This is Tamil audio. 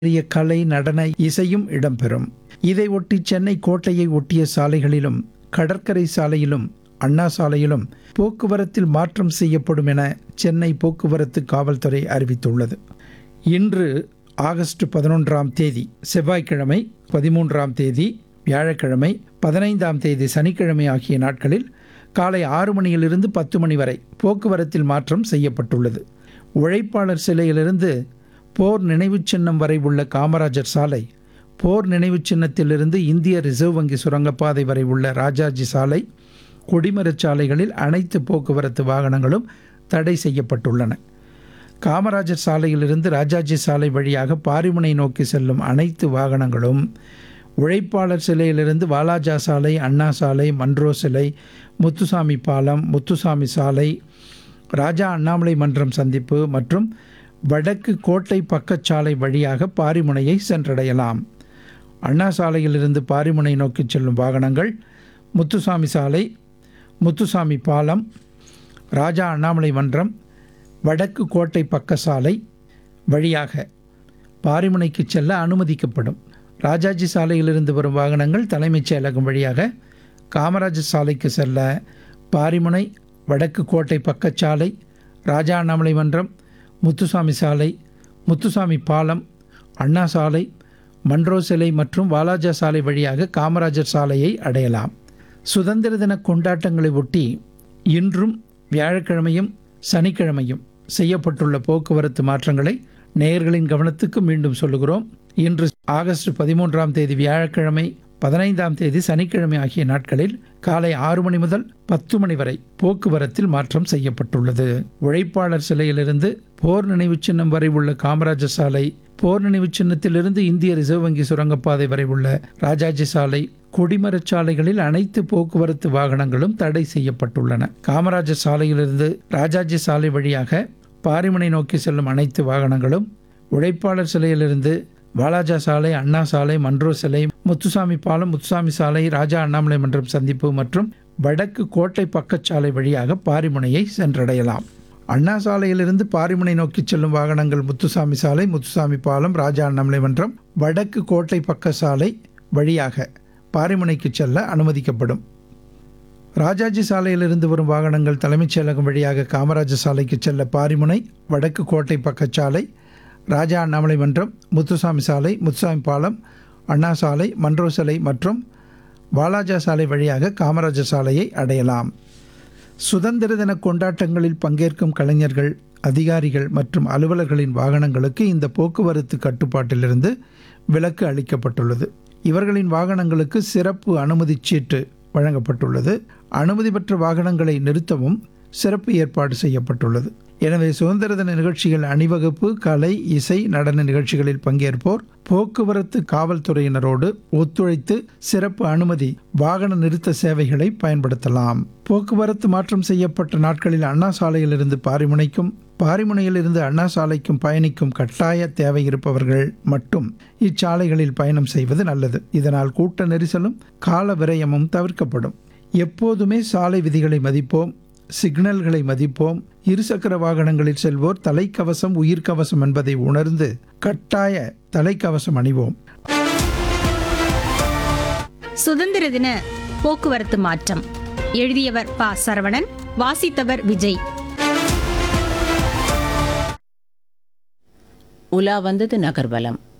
பாரம்பரிய கலை நடன இசையும் இடம்பெறும் இதை ஒட்டி சென்னை கோட்டையை ஒட்டிய சாலைகளிலும் கடற்கரை சாலையிலும் அண்ணா சாலையிலும் போக்குவரத்தில் மாற்றம் செய்யப்படும் என சென்னை போக்குவரத்து காவல்துறை அறிவித்துள்ளது இன்று ஆகஸ்ட் பதினொன்றாம் தேதி செவ்வாய்க்கிழமை பதிமூன்றாம் தேதி வியாழக்கிழமை பதினைந்தாம் தேதி சனிக்கிழமை ஆகிய நாட்களில் காலை ஆறு மணியிலிருந்து பத்து மணி வரை போக்குவரத்தில் மாற்றம் செய்யப்பட்டுள்ளது உழைப்பாளர் சிலையிலிருந்து போர் நினைவுச் சின்னம் வரை உள்ள காமராஜர் சாலை போர் நினைவுச் சின்னத்திலிருந்து இந்திய ரிசர்வ் வங்கி சுரங்கப்பாதை வரை உள்ள ராஜாஜி சாலை கொடிமரச் சாலைகளில் அனைத்து போக்குவரத்து வாகனங்களும் தடை செய்யப்பட்டுள்ளன காமராஜர் சாலையிலிருந்து ராஜாஜி சாலை வழியாக பாரிமுனை நோக்கி செல்லும் அனைத்து வாகனங்களும் உழைப்பாளர் சிலையிலிருந்து வாலாஜா சாலை அண்ணா சாலை மன்றோ சிலை முத்துசாமி பாலம் முத்துசாமி சாலை ராஜா அண்ணாமலை மன்றம் சந்திப்பு மற்றும் வடக்கு கோட்டை பக்கச்சாலை வழியாக பாரிமுனையை சென்றடையலாம் அண்ணா சாலையிலிருந்து பாரிமுனை நோக்கி செல்லும் வாகனங்கள் முத்துசாமி சாலை முத்துசாமி பாலம் ராஜா அண்ணாமலை மன்றம் வடக்கு கோட்டை பக்க சாலை வழியாக பாரிமுனைக்கு செல்ல அனுமதிக்கப்படும் ராஜாஜி சாலையிலிருந்து வரும் வாகனங்கள் தலைமைச் செயலகம் வழியாக காமராஜர் சாலைக்கு செல்ல பாரிமுனை வடக்கு கோட்டை பக்கச்சாலை ராஜா அண்ணாமலை மன்றம் முத்துசாமி சாலை முத்துசாமி பாலம் அண்ணா சாலை மன்றோ சிலை மற்றும் வாலாஜா சாலை வழியாக காமராஜர் சாலையை அடையலாம் சுதந்திர தின கொண்டாட்டங்களை ஒட்டி இன்றும் வியாழக்கிழமையும் சனிக்கிழமையும் செய்யப்பட்டுள்ள போக்குவரத்து மாற்றங்களை நேயர்களின் கவனத்துக்கு மீண்டும் சொல்லுகிறோம் இன்று ஆகஸ்ட் பதிமூன்றாம் தேதி வியாழக்கிழமை பதினைந்தாம் தேதி சனிக்கிழமை ஆகிய நாட்களில் காலை ஆறு மணி முதல் பத்து மணி வரை போக்குவரத்தில் மாற்றம் செய்யப்பட்டுள்ளது உழைப்பாளர் சிலையிலிருந்து போர் நினைவுச் சின்னம் வரை உள்ள காமராஜர் சாலை போர் நினைவுச் சின்னத்திலிருந்து இந்திய ரிசர்வ் வங்கி சுரங்கப்பாதை வரை உள்ள ராஜாஜி சாலை கொடிமரச் சாலைகளில் அனைத்து போக்குவரத்து வாகனங்களும் தடை செய்யப்பட்டுள்ளன காமராஜர் சாலையிலிருந்து ராஜாஜி சாலை வழியாக பாரிமுனை நோக்கி செல்லும் அனைத்து வாகனங்களும் உழைப்பாளர் சிலையிலிருந்து வாலாஜா சாலை அண்ணா சாலை மன்றோ சிலை முத்துசாமி பாலம் முத்துசாமி சாலை ராஜா அண்ணாமலை மன்றம் சந்திப்பு மற்றும் வடக்கு கோட்டை பக்கச்சாலை வழியாக பாரிமுனையை சென்றடையலாம் அண்ணா சாலையிலிருந்து பாரிமுனை நோக்கி செல்லும் வாகனங்கள் முத்துசாமி சாலை முத்துசாமி பாலம் ராஜா அண்ணாமலை மன்றம் வடக்கு கோட்டை பக்க சாலை வழியாக பாரிமுனைக்கு செல்ல அனுமதிக்கப்படும் ராஜாஜி சாலையிலிருந்து வரும் வாகனங்கள் தலைமைச் செயலகம் வழியாக காமராஜர் சாலைக்கு செல்ல பாரிமுனை வடக்கு கோட்டை பக்கச்சாலை ராஜா அண்ணாமலை மன்றம் முத்துசாமி சாலை முத்துசாமி பாலம் அண்ணா சாலை மன்றோ சிலை மற்றும் வாலாஜா சாலை வழியாக காமராஜர் சாலையை அடையலாம் சுதந்திர தின கொண்டாட்டங்களில் பங்கேற்கும் கலைஞர்கள் அதிகாரிகள் மற்றும் அலுவலர்களின் வாகனங்களுக்கு இந்த போக்குவரத்து கட்டுப்பாட்டிலிருந்து விலக்கு அளிக்கப்பட்டுள்ளது இவர்களின் வாகனங்களுக்கு சிறப்பு அனுமதிச் சீட்டு வழங்கப்பட்டுள்ளது அனுமதி பெற்ற வாகனங்களை நிறுத்தவும் சிறப்பு ஏற்பாடு செய்யப்பட்டுள்ளது எனவே சுதந்திர தின நிகழ்ச்சிகள் அணிவகுப்பு கலை இசை நடன நிகழ்ச்சிகளில் பங்கேற்போர் போக்குவரத்து காவல்துறையினரோடு ஒத்துழைத்து சிறப்பு அனுமதி வாகன நிறுத்த சேவைகளை பயன்படுத்தலாம் போக்குவரத்து மாற்றம் செய்யப்பட்ட நாட்களில் அண்ணா சாலையிலிருந்து பாரிமுனைக்கும் பாரிமுனையிலிருந்து அண்ணா சாலைக்கும் பயணிக்கும் கட்டாய தேவை இருப்பவர்கள் மட்டும் இச்சாலைகளில் பயணம் செய்வது நல்லது இதனால் கூட்ட நெரிசலும் கால விரயமும் தவிர்க்கப்படும் எப்போதுமே சாலை விதிகளை மதிப்போம் சிக்னல்களை மதிப்போம் இருசக்கர வாகனங்களில் செல்வோர் தலைக்கவசம் உயிர்க்கவசம் என்பதை உணர்ந்து கட்டாய தலைக்கவசம் அணிவோம் சுதந்திர தின போக்குவரத்து மாற்றம் எழுதியவர் ப சரவணன் வாசித்தவர் விஜய் உலா வந்தது நகர்வலம்